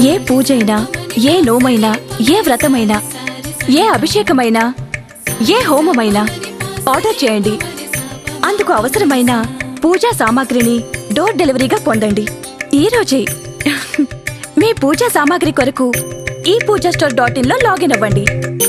ఏ పూజైనా ఏ నోమైనా ఏ వ్రతమైనా ఏ అభిషేకమైనా ఏ హోమమైనా ఆర్డర్ చేయండి అందుకు అవసరమైన పూజా సామాగ్రిని డోర్ డెలివరీగా పొందండి ఈ రోజే మీ పూజా సామాగ్రి కొరకు ఈ పూజా స్టోర్ డాట్ ఇన్ లో లాగిన్ అవ్వండి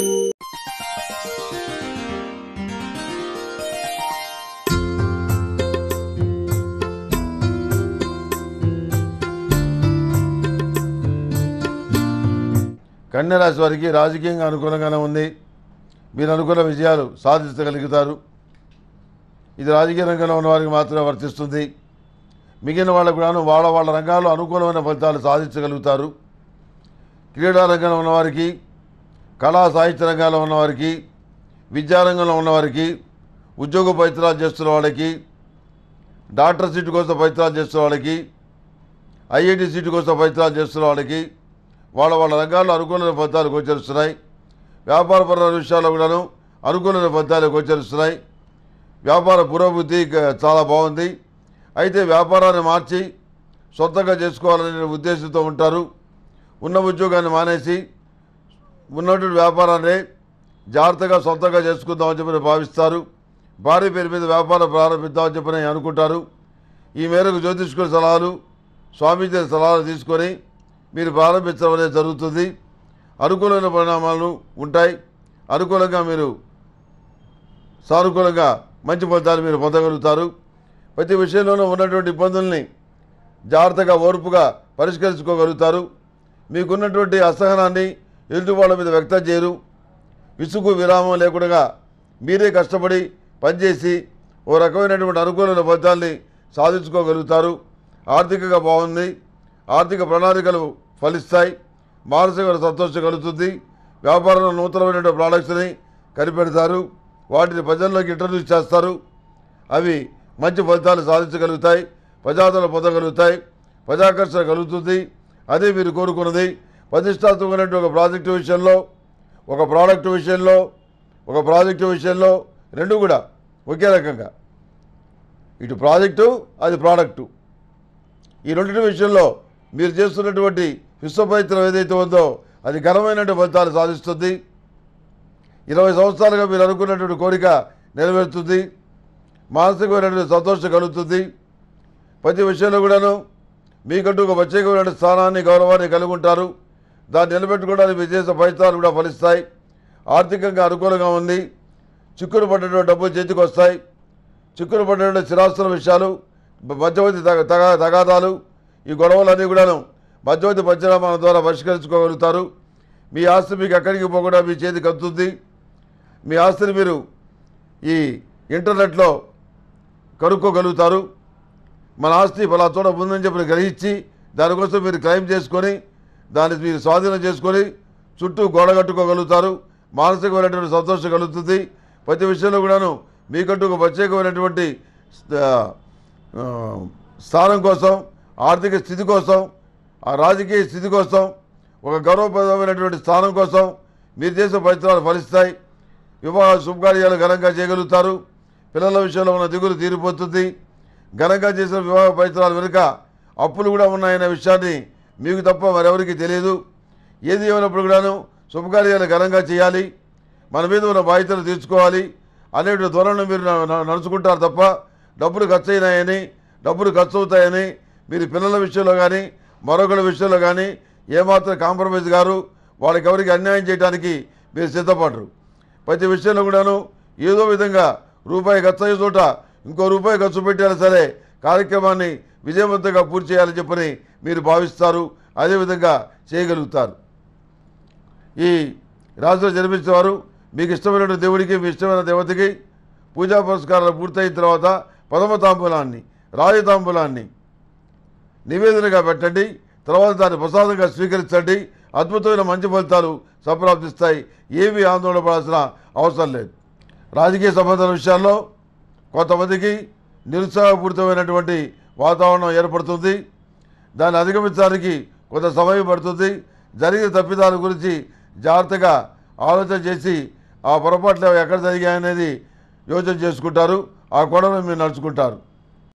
కన్యరాశి వారికి రాజకీయంగా అనుకూలంగానే ఉంది మీరు అనుకున్న విజయాలు సాధించగలుగుతారు ఇది రాజకీయ రంగంలో ఉన్న వారికి మాత్రమే వర్తిస్తుంది మిగిలిన వాళ్ళకు కూడాను వాళ్ళ వాళ్ళ రంగాల్లో అనుకూలమైన ఫలితాలు సాధించగలుగుతారు క్రీడా రంగంలో ఉన్నవారికి కళా సాహిత్య రంగాల్లో ఉన్నవారికి విద్యారంగంలో ఉన్నవారికి ఉద్యోగ ప్రయత్నాలు చేస్తున్న వాళ్ళకి డాక్టర్ సీటు కోసం ప్రయత్నాలు చేస్తున్న వాళ్ళకి ఐఐటి సీటు కోసం ప్రయత్నాలు చేస్తున్న వాళ్ళకి వాళ్ళ వాళ్ళ రంగాల్లో అనుకూలమైన ఫలితాలు గోచరిస్తున్నాయి వ్యాపారపరమైన విషయాల్లో కూడాను అనుకూలమైన ఫలితాలు గోచరిస్తున్నాయి వ్యాపార పురోభివృద్ధి గ- చాలా బాగుంది అయితే వ్యాపారాన్ని మార్చి సొంతంగా చేసుకోవాలనే ఉద్దేశంతో ఉంటారు ఉన్న ఉద్యోగాన్ని మానేసి ఉన్నటువంటి వ్యాపారాన్ని జాగ్రత్తగా సొంతంగా చేసుకుందామని చెప్పని భావిస్తారు భార్య పేరు మీద వ్యాపారం ప్రారంభిద్దామని చెప్పని అనుకుంటారు ఈ మేరకు జ్యోతిష్కుల సలహాలు స్వామీజీ సలహాలు తీసుకొని మీరు ప్రారంభించడం అనేది జరుగుతుంది అనుకూలమైన పరిణామాలు ఉంటాయి అనుకూలంగా మీరు సానుకూలంగా మంచి ఫలితాలు మీరు పొందగలుగుతారు ప్రతి విషయంలోనూ ఉన్నటువంటి ఇబ్బందుల్ని జాగ్రత్తగా ఓర్పుగా పరిష్కరించుకోగలుగుతారు మీకున్నటువంటి అసహనాన్ని ఎదుటి వాళ్ళ మీద వ్యక్తం చేయరు విసుగు విరామం లేకుండా మీరే కష్టపడి పనిచేసి ఓ రకమైనటువంటి అనుకూలమైన ఫలితాల్ని సాధించుకోగలుగుతారు ఆర్థికంగా బాగుంది ఆర్థిక ప్రణాళికలు ఫలిస్తాయి మానసిక సంతోషం కలుగుతుంది వ్యాపారంలో నూతనమైనటువంటి ప్రోడక్ట్స్ని కనిపెడతారు వాటిని ప్రజల్లోకి ఇంట్రడ్యూస్ చేస్తారు అవి మంచి ఫలితాలు సాధించగలుగుతాయి ప్రజాదరణ పొందగలుగుతాయి ప్రజాకర్షణ కలుగుతుంది అదే మీరు కోరుకున్నది ప్రతిష్టాత్మకమైనటువంటి ఒక ప్రాజెక్టు విషయంలో ఒక ప్రోడక్ట్ విషయంలో ఒక ప్రాజెక్టు విషయంలో రెండు కూడా ఒకే రకంగా ఇటు ప్రాజెక్టు అది ప్రోడక్టు ఈ రెండింటి విషయంలో మీరు చేస్తున్నటువంటి విశ్వప్రయత్నం ఏదైతే ఉందో అది ఘనమైనటువంటి ఫలితాలు సాధిస్తుంది ఇరవై సంవత్సరాలుగా మీరు అనుకున్నటువంటి కోరిక నెరవేరుతుంది మానసికమైనటువంటి సంతోషం కలుగుతుంది ప్రతి విషయంలో కూడాను మీకంటూ ఒక ప్రత్యేకమైన స్థానాన్ని గౌరవాన్ని కలిగి ఉంటారు దాన్ని నిలబెట్టుకోవడానికి మీరు చేసే ప్రయత్నాలు కూడా ఫలిస్తాయి ఆర్థికంగా అనుకూలంగా ఉంది చిక్కులు పడ్డటువంటి డబ్బులు చేతికి వస్తాయి చిక్కులు పడ్డటువంటి స్థిరాస్తుల విషయాలు బ- మధ్యవర్తి తగ తగా- తగాదాలు ఈ గొడవలన్నీ కూడాను మధ్యవర్తి పంచనామాల ద్వారా పరిష్కరించుకోగలుగుతారు మీ ఆస్తి మీకు ఎక్కడికి పోకుండా మీ చేతికి అందుతుంది మీ ఆస్తిని మీరు ఈ ఇంటర్నెట్లో కనుక్కోగలుగుతారు మన ఆస్తి పలా చోట ఉందని చెప్పి గ్రహించి దానికోసం మీరు క్లెయిమ్ చేసుకొని దాన్ని మీరు స్వాధీనం చేసుకొని చుట్టూ గోడ కట్టుకోగలుగుతారు మానసికమైనటువంటి సంతోషం కలుగుతుంది ప్రతి విషయంలో కూడాను మీకంటూ ఒక ప్రత్యేకమైనటువంటి ఆ, ఆ, స్థానం కోసం ఆర్థిక స్థితి కోసం ఆ రాజకీయ స్థితి కోసం ఒక గౌరవప్రదమైనటువంటి స్థానం కోసం మీరు చేసే ప్రయత్నాలు ఫలిస్తాయి వివాహ శుభకార్యాలు ఘనంగా చేయగలుగుతారు పిల్లల విషయంలో ఉన్న దిగులు తీరిపోతుంది ఘనంగా చేసిన వివాహ ప్రయత్నాలు వెనుక అప్పులు కూడా ఉన్నాయనే విషయాన్ని మీకు తప్ప మరెవరికి తెలియదు ఏది ఏమైనప్పుడు కూడాను శుభకార్యాలు ఘనంగా చేయాలి మన మీద ఉన్న బాధ్యతలు తీర్చుకోవాలి అనేటువంటి ధోరణి మీరు న- న- నడుచుకుంటారు తప్ప డబ్బులు ఖర్చు అయినాయని డబ్బులు ఖర్చు అవుతాయని మీరు పిల్లల విషయంలో కానీ మరొకరి విషయంలో కానీ ఏమాత్రం కాంప్రమైజ్ గారు వాళ్ళకి ఎవరికి అన్యాయం చేయడానికి మీరు సిద్ధపడరు ప్రతి విషయంలో కూడాను ఏదో విధంగా రూపాయి ఖర్చు అయ్యే చోట ఇంకో రూపాయి ఖర్చు పెట్టాలి సరే కార్యక్రమాన్ని విజయవంతంగా పూర్తి చేయాలని చెప్పని మీరు భావిస్తారు అదేవిధంగా చేయగలుగుతారు ఈ రాశిలో జన్మించిన వారు మీకు ఇష్టమైన దేవుడికి మీ ఇష్టమైన దేవతకి పూజా పురస్కారాలు పూర్తయిన తర్వాత ప్రథమ తాంబూలాన్ని రాజ తాంబూలాన్ని నివేదనగా పెట్టండి తర్వాత దాన్ని ప్రసాదంగా స్వీకరించండి అద్భుతమైన మంచి ఫలితాలు సంప్రాప్తిస్తాయి ఏమీ ఆందోళన పడాల్సిన అవసరం లేదు రాజకీయ సంబంధాల విషయాల్లో కొంతమందికి నిరుత్సాహపూరితమైనటువంటి వాతావరణం ఏర్పడుతుంది దాన్ని అధిగమించడానికి కొంత సమయం పడుతుంది జరిగిన తప్పిదాల గురించి జాగ్రత్తగా ఆలోచన చేసి ఆ పొరపాట్లు ఎక్కడ జరిగాయనేది యోచన చేసుకుంటారు ఆ గొడవను మీరు నడుచుకుంటారు